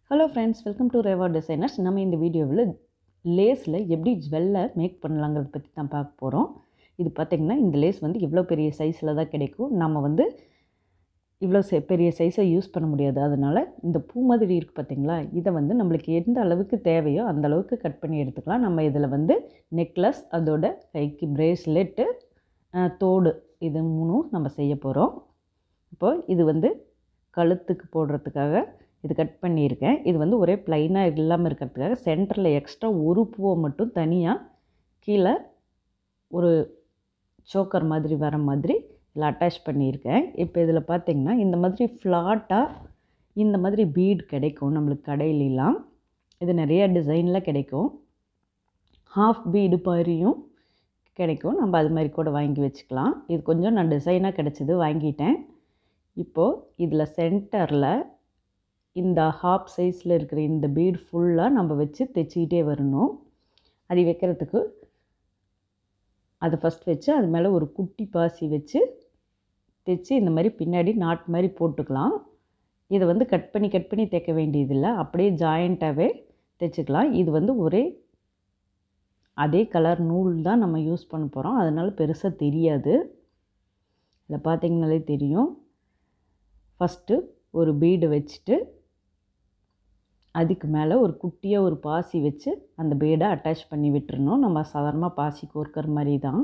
hello friends welcome to Reva designers நம்ம இந்த வீடியோவில் லேஸில் எப்படி ஜுவல்லை மேக் பண்ணலாங்கிறத பற்றி தான் பார்க்க போகிறோம் இது பார்த்திங்கன்னா இந்த லேஸ் வந்து இவ்வளோ பெரிய சைஸில் தான் கிடைக்கும் நம்ம வந்து இவ்வளோ சை பெரிய சைஸை யூஸ் பண்ண முடியாது அதனால் இந்த பூ மாதிரி இருக்குது பார்த்திங்களா இதை வந்து நம்மளுக்கு எந்த அளவுக்கு தேவையோ அந்த அளவுக்கு கட் பண்ணி எடுத்துக்கலாம் நம்ம இதில் வந்து நெக்லஸ் அதோட கைக்கு பிரேஸ்லெட்டு தோடு இது மூணும் நம்ம செய்ய போகிறோம் இப்போது இது வந்து கழுத்துக்கு போடுறதுக்காக இது கட் பண்ணியிருக்கேன் இது வந்து ஒரே ப்ளைனாக இல்லாமல் இருக்கிறதுக்காக சென்டரில் எக்ஸ்ட்ரா ஒரு பூவை மட்டும் தனியாக கீழே ஒரு சோக்கர் மாதிரி வர மாதிரி இதில் அட்டாச் பண்ணியிருக்கேன் இப்போ இதில் பார்த்திங்கன்னா இந்த மாதிரி ஃப்ளாட்டாக இந்த மாதிரி பீட் கிடைக்கும் நம்மளுக்கு கடையிலலாம் இது நிறைய டிசைனில் கிடைக்கும் ஹாஃப் பீடு மாதிரியும் கிடைக்கும் நம்ம அது மாதிரி கூட வாங்கி வச்சுக்கலாம் இது கொஞ்சம் நான் டிசைனாக கிடச்சிது வாங்கிட்டேன் இப்போது இதில் சென்டரில் இந்த ஹாஃப் சைஸில் இருக்கிற இந்த பீட் ஃபுல்லாக நம்ம வச்சு தைச்சிக்கிட்டே வரணும் அது வைக்கிறதுக்கு அதை ஃபஸ்ட் வச்சு அது மேலே ஒரு குட்டி பாசி வச்சு தைச்சி இந்த மாதிரி பின்னாடி நாட் மாதிரி போட்டுக்கலாம் இதை வந்து கட் பண்ணி கட் பண்ணி தைக்க வேண்டியதில்லை அப்படியே ஜாயிண்ட்டாகவே தைச்சிக்கலாம் இது வந்து ஒரே அதே கலர் நூல் தான் நம்ம யூஸ் பண்ண போகிறோம் அதனால் பெருசாக தெரியாது இதில் பார்த்திங்கனாலே தெரியும் ஃபஸ்ட்டு ஒரு பீடு வச்சுட்டு அதுக்கு மேலே ஒரு குட்டியாக ஒரு பாசி வச்சு அந்த பீடை அட்டாச் பண்ணி விட்டுறணும் நம்ம சாதாரணமாக பாசி கோர்க்கிற மாதிரி தான்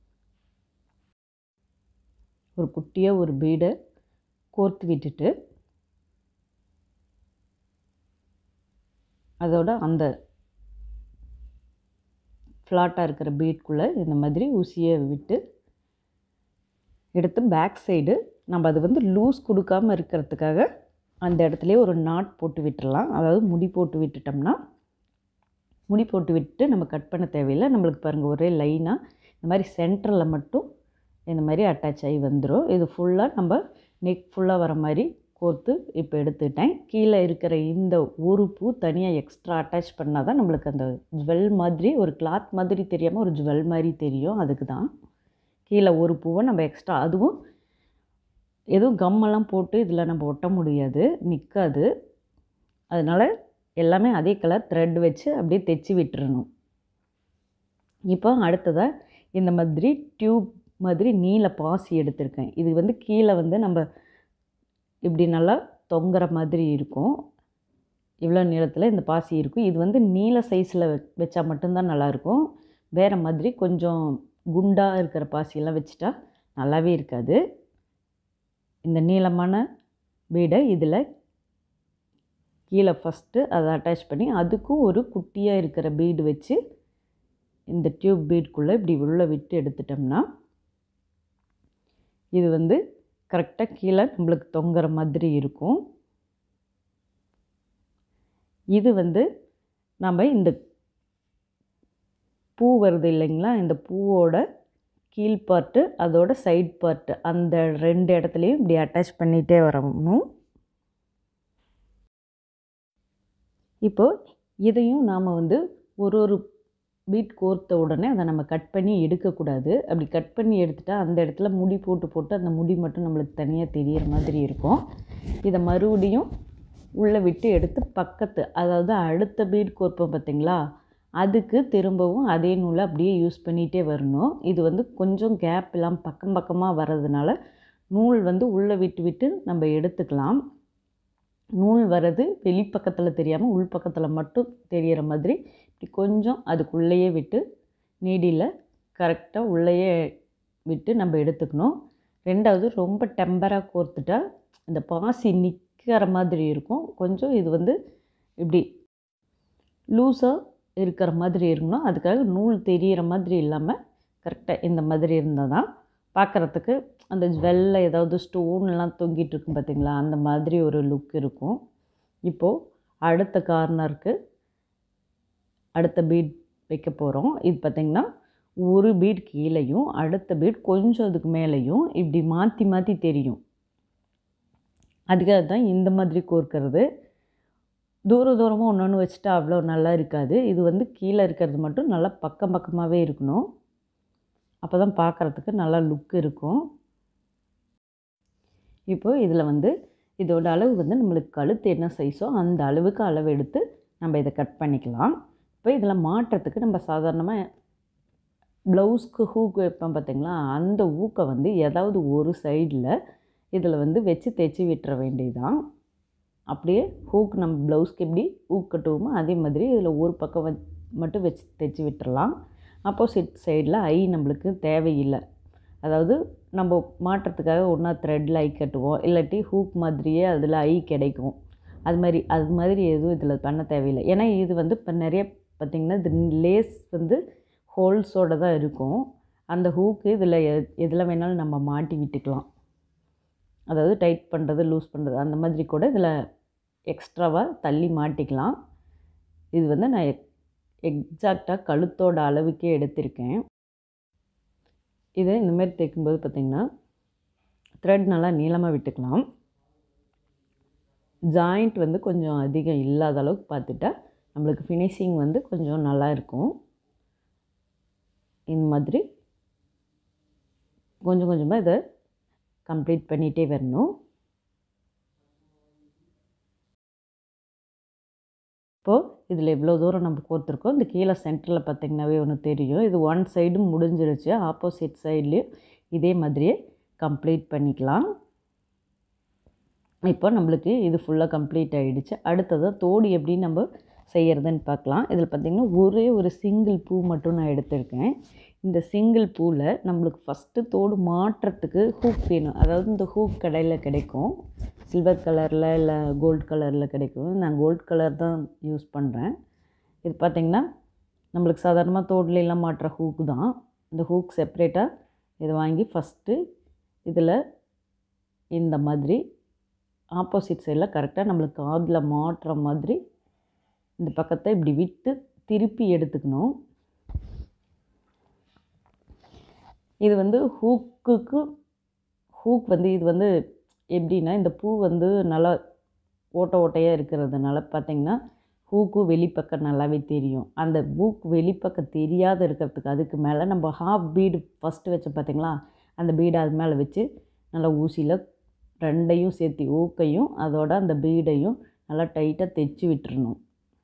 ஒரு குட்டியாக ஒரு பீடை கோர்த்து விட்டுட்டு அதோட அந்த ஃப்ளாட்டாக இருக்கிற பீட்குள்ளே இந்த மாதிரி ஊசியை விட்டு எடுத்து பேக் சைடு நம்ம அது வந்து லூஸ் கொடுக்காமல் இருக்கிறதுக்காக அந்த இடத்துலையே ஒரு நாட் போட்டு விட்டுடலாம் அதாவது முடி போட்டு விட்டுட்டோம்னா முடி போட்டு விட்டு நம்ம கட் பண்ண தேவையில்லை நம்மளுக்கு பாருங்கள் ஒரே லைனாக இந்த மாதிரி சென்டரில் மட்டும் இந்த மாதிரி அட்டாச் ஆகி வந்துடும் இது ஃபுல்லாக நம்ம நெக் ஃபுல்லாக வர மாதிரி கோர்த்து இப்போ எடுத்துக்கிட்டேன் கீழே இருக்கிற இந்த ஒரு பூ தனியாக எக்ஸ்ட்ரா அட்டாச் பண்ணால் தான் நம்மளுக்கு அந்த ஜுவல் மாதிரி ஒரு கிளாத் மாதிரி தெரியாமல் ஒரு ஜுவல் மாதிரி தெரியும் அதுக்கு தான் கீழே ஒரு பூவை நம்ம எக்ஸ்ட்ரா அதுவும் எதுவும் கம்மெல்லாம் போட்டு இதில் நம்ம ஒட்ட முடியாது நிற்காது அதனால் எல்லாமே அதே கலர் த்ரெட் வச்சு அப்படியே தைச்சி விட்டுறணும் இப்போ அடுத்ததாக இந்த மாதிரி டியூப் மாதிரி நீல பாசி எடுத்திருக்கேன் இது வந்து கீழே வந்து நம்ம இப்படி நல்லா தொங்குற மாதிரி இருக்கும் இவ்வளோ நீளத்தில் இந்த பாசி இருக்கும் இது வந்து நீல சைஸில் வச்சா மட்டும்தான் நல்லாயிருக்கும் வேறு மாதிரி கொஞ்சம் குண்டாக இருக்கிற பாசியெல்லாம் வச்சுட்டா நல்லாவே இருக்காது இந்த நீளமான பீடை இதில் கீழே ஃபஸ்ட்டு அதை அட்டாச் பண்ணி அதுக்கும் ஒரு குட்டியாக இருக்கிற பீடு வச்சு இந்த டியூப் பீட்குள்ளே இப்படி உள்ளே விட்டு எடுத்துட்டோம்னா இது வந்து கரெக்டாக கீழே நம்மளுக்கு தொங்குற மாதிரி இருக்கும் இது வந்து நம்ம இந்த பூ வருது இல்லைங்களா இந்த பூவோட கீழ் பார்ட்டு அதோட சைட் பார்ட்டு அந்த ரெண்டு இடத்துலையும் இப்படி அட்டாச் பண்ணிகிட்டே வரணும் இப்போது இதையும் நாம் வந்து ஒரு ஒரு பீட் கோர்த்த உடனே அதை நம்ம கட் பண்ணி எடுக்கக்கூடாது அப்படி கட் பண்ணி எடுத்துட்டால் அந்த இடத்துல முடி போட்டு போட்டு அந்த முடி மட்டும் நம்மளுக்கு தனியாக தெரிகிற மாதிரி இருக்கும் இதை மறுபடியும் உள்ளே விட்டு எடுத்து பக்கத்து அதாவது அடுத்த பீட் கோர்ப்போம் பார்த்திங்களா அதுக்கு திரும்பவும் அதே நூலை அப்படியே யூஸ் பண்ணிகிட்டே வரணும் இது வந்து கொஞ்சம் கேப் இல்லாமல் பக்கம் பக்கமாக வர்றதுனால நூல் வந்து உள்ளே விட்டு விட்டு நம்ம எடுத்துக்கலாம் நூல் வர்றது வெளிப்பக்கத்தில் தெரியாமல் உள்பக்கத்தில் மட்டும் தெரிகிற மாதிரி இப்படி கொஞ்சம் அதுக்குள்ளேயே விட்டு நீடியில் கரெக்டாக உள்ளேயே விட்டு நம்ம எடுத்துக்கணும் ரெண்டாவது ரொம்ப டெம்பராக கோர்த்துட்டா இந்த பாசி நிற்கிற மாதிரி இருக்கும் கொஞ்சம் இது வந்து இப்படி லூஸாக இருக்கிற மாதிரி இருக்கணும் அதுக்காக நூல் தெரிகிற மாதிரி இல்லாமல் கரெக்டாக இந்த மாதிரி இருந்தால் தான் பார்க்குறதுக்கு அந்த ஜுவல்ல ஏதாவது ஸ்டோன்லாம் தொங்கிட்டு இருக்கும் பார்த்திங்களா அந்த மாதிரி ஒரு லுக் இருக்கும் இப்போது அடுத்த கார்னருக்கு அடுத்த பீட் வைக்க போகிறோம் இது பார்த்திங்கன்னா ஒரு பீட் கீழேயும் அடுத்த பீட் கொஞ்சம் அதுக்கு மேலேயும் இப்படி மாற்றி மாற்றி தெரியும் அதுக்காக தான் இந்த மாதிரி கோர்க்கிறது தூர தூரமாக ஒன்று ஒன்று வச்சுட்டா அவ்வளோ நல்லா இருக்காது இது வந்து கீழே இருக்கிறது மட்டும் நல்லா பக்கம் பக்கமாகவே இருக்கணும் அப்போ தான் பார்க்குறதுக்கு நல்லா லுக் இருக்கும் இப்போது இதில் வந்து இதோட அளவு வந்து நம்மளுக்கு கழுத்து என்ன சைஸோ அந்த அளவுக்கு அளவு எடுத்து நம்ம இதை கட் பண்ணிக்கலாம் இப்போ இதில் மாட்டுறதுக்கு நம்ம சாதாரணமாக ப்ளவுஸ்க்கு ஹூக் வைப்போம் பார்த்தீங்களா அந்த ஊக்கை வந்து ஏதாவது ஒரு சைடில் இதில் வந்து வச்சு தைச்சி விட்டுற வேண்டியதுதான் அப்படியே ஹூக் நம்ம ப்ளவுஸ்க்கு எப்படி ஹூக் கட்டுவோமோ அதே மாதிரி இதில் ஒரு பக்கம் வ மட்டும் வச்சு தைச்சி விட்டுறலாம் ஆப்போசிட் சைடில் ஐ நம்மளுக்கு தேவையில்லை அதாவது நம்ம மாட்டுறதுக்காக ஒன்றா த்ரெட்டில் ஐ கட்டுவோம் இல்லாட்டி ஹூக் மாதிரியே அதில் ஐ கிடைக்கும் அது மாதிரி அது மாதிரி எதுவும் இதில் பண்ண தேவையில்லை ஏன்னா இது வந்து இப்போ நிறைய பார்த்திங்கன்னா இது லேஸ் வந்து ஹோல்ஸோடு தான் இருக்கும் அந்த ஹூக்கு இதில் எ எதில் வேணாலும் நம்ம மாட்டி விட்டுக்கலாம் அதாவது டைட் பண்ணுறது லூஸ் பண்ணுறது அந்த மாதிரி கூட இதில் எக்ஸ்ட்ராவாக தள்ளி மாட்டிக்கலாம் இது வந்து நான் எக்ஸாக்டாக கழுத்தோட அளவுக்கே எடுத்திருக்கேன் இதை இந்தமாரி தைக்கும்போது பார்த்திங்கன்னா த்ரெட் நல்லா நீளமாக விட்டுக்கலாம் ஜாயிண்ட் வந்து கொஞ்சம் அதிகம் இல்லாத அளவுக்கு பார்த்துட்டா நம்மளுக்கு ஃபினிஷிங் வந்து கொஞ்சம் நல்லா இருக்கும் இந்த மாதிரி கொஞ்சம் கொஞ்சமாக இதை கம்ப்ளீட் பண்ணிகிட்டே வரணும் இப்போது இதில் எவ்வளோ தூரம் நம்ம கோர்த்துருக்கோம் இந்த கீழே சென்டரில் பார்த்திங்கனாவே ஒன்று தெரியும் இது ஒன் சைடும் முடிஞ்சிருச்சு ஆப்போசிட் சைட்லேயும் இதே மாதிரியே கம்ப்ளீட் பண்ணிக்கலாம் இப்போ நம்மளுக்கு இது ஃபுல்லாக கம்ப்ளீட் ஆகிடுச்சு அடுத்தது தோடு எப்படி நம்ம செய்கிறதுன்னு பார்க்கலாம் இதில் பார்த்திங்கன்னா ஒரே ஒரு சிங்கிள் பூ மட்டும் நான் எடுத்திருக்கேன் இந்த சிங்கிள் பூவில் நம்மளுக்கு ஃபஸ்ட்டு தோடு மாட்டுறதுக்கு ஹூக் வேணும் அதாவது இந்த ஹூக் கடையில் கிடைக்கும் சில்வர் கலரில் இல்லை கோல்ட் கலரில் கிடைக்கும் நான் கோல்ட் கலர் தான் யூஸ் பண்ணுறேன் இது பார்த்திங்கன்னா நம்மளுக்கு சாதாரணமாக தோடுலாம் மாட்டுற ஹூக் தான் இந்த ஹூக் செப்ரேட்டாக இதை வாங்கி ஃபஸ்ட்டு இதில் இந்த மாதிரி ஆப்போசிட் சைடில் கரெக்டாக நம்மளுக்கு காதில் மாட்டுற மாதிரி இந்த பக்கத்தை இப்படி விட்டு திருப்பி எடுத்துக்கணும் இது வந்து ஹூக்குக்கு ஹூக் வந்து இது வந்து எப்படின்னா இந்த பூ வந்து நல்லா ஓட்டை ஓட்டையாக இருக்கிறதுனால பார்த்திங்கன்னா ஹூக்கு வெளிப்பக்கம் நல்லாவே தெரியும் அந்த ஹூக் வெளிப்பக்கம் தெரியாத இருக்கிறதுக்கு அதுக்கு மேலே நம்ம ஹாஃப் பீடு ஃபஸ்ட்டு வச்ச பார்த்திங்களா அந்த பீடை அது மேலே வச்சு நல்லா ஊசியில் ரெண்டையும் சேர்த்து ஊக்கையும் அதோட அந்த பீடையும் நல்லா டைட்டாக தைச்சி விட்டுறணும்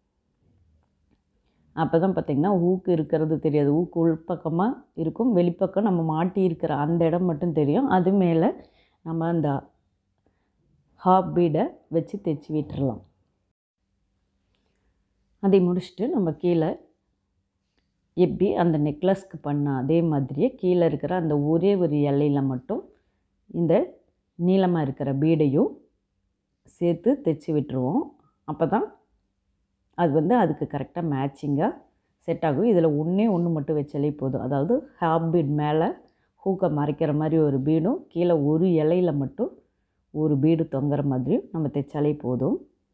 அப்போ தான் பார்த்திங்கன்னா ஊக்கு இருக்கிறது தெரியாது ஊக்கு உள்பக்கமாக இருக்கும் வெளிப்பக்கம் நம்ம மாட்டி இருக்கிற அந்த இடம் மட்டும் தெரியும் அது மேலே நம்ம அந்த ஹாப் பீடை வச்சு தைச்சி விட்டுறலாம் அதை முடிச்சுட்டு நம்ம கீழே எப்படி அந்த நெக்லஸ்க்கு பண்ண அதே மாதிரியே கீழே இருக்கிற அந்த ஒரே ஒரு இலையில் மட்டும் இந்த நீளமாக இருக்கிற பீடையும் சேர்த்து தைச்சி விட்டுருவோம் அப்போ தான் அது வந்து அதுக்கு கரெக்டாக மேட்சிங்காக செட் ஆகும் இதில் ஒன்றே ஒன்று மட்டும் வச்சாலே போதும் அதாவது ஹாப் பீட் மேலே ஹூக்கை மறைக்கிற மாதிரி ஒரு பீடும் கீழே ஒரு இலையில மட்டும் ஒரு பீடு தொங்குற மாதிரியும் நம்ம தைச்சாலே போதும்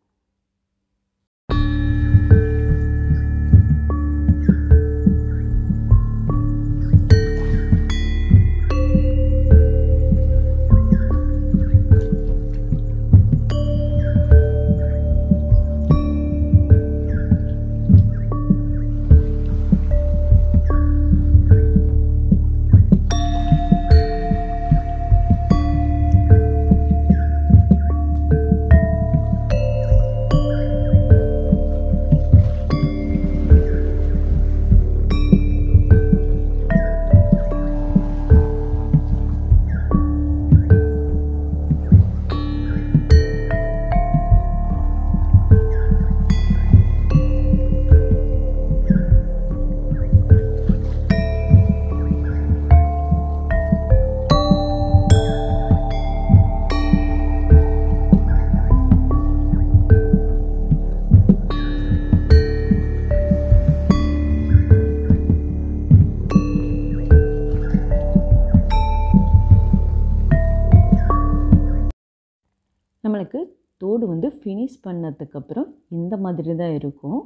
நம்மளுக்கு தோடு வந்து ஃபினிஷ் பண்ணதுக்கப்புறம் இந்த மாதிரி தான் இருக்கும்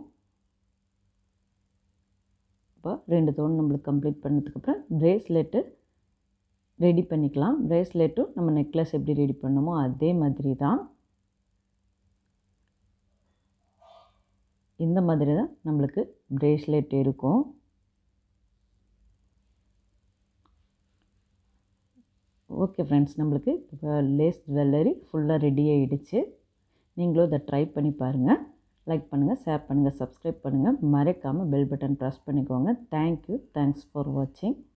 இப்போ ரெண்டு தோடு நம்மளுக்கு கம்ப்ளீட் பண்ணதுக்கப்புறம் ப்ரேஸ்லெட்டு ரெடி பண்ணிக்கலாம் ப்ரேஸ்லெட்டும் நம்ம நெக்லஸ் எப்படி ரெடி பண்ணமோ அதே மாதிரி தான் இந்த மாதிரி தான் நம்மளுக்கு ப்ரேஸ்லெட் இருக்கும் ஓகே ஃப்ரெண்ட்ஸ் நம்மளுக்கு இப்போ லேஸ் ஜுவல்லரி ஃபுல்லாக ரெடி ஆகிடுச்சு நீங்களும் இதை ட்ரை பண்ணி பாருங்கள் லைக் பண்ணுங்கள் ஷேர் பண்ணுங்கள் சப்ஸ்கிரைப் பண்ணுங்கள் மறக்காமல் பெல் பட்டன் ப்ரெஸ் பண்ணிக்கோங்க தேங்க்யூ தேங்க்ஸ் ஃபார் வாட்சிங்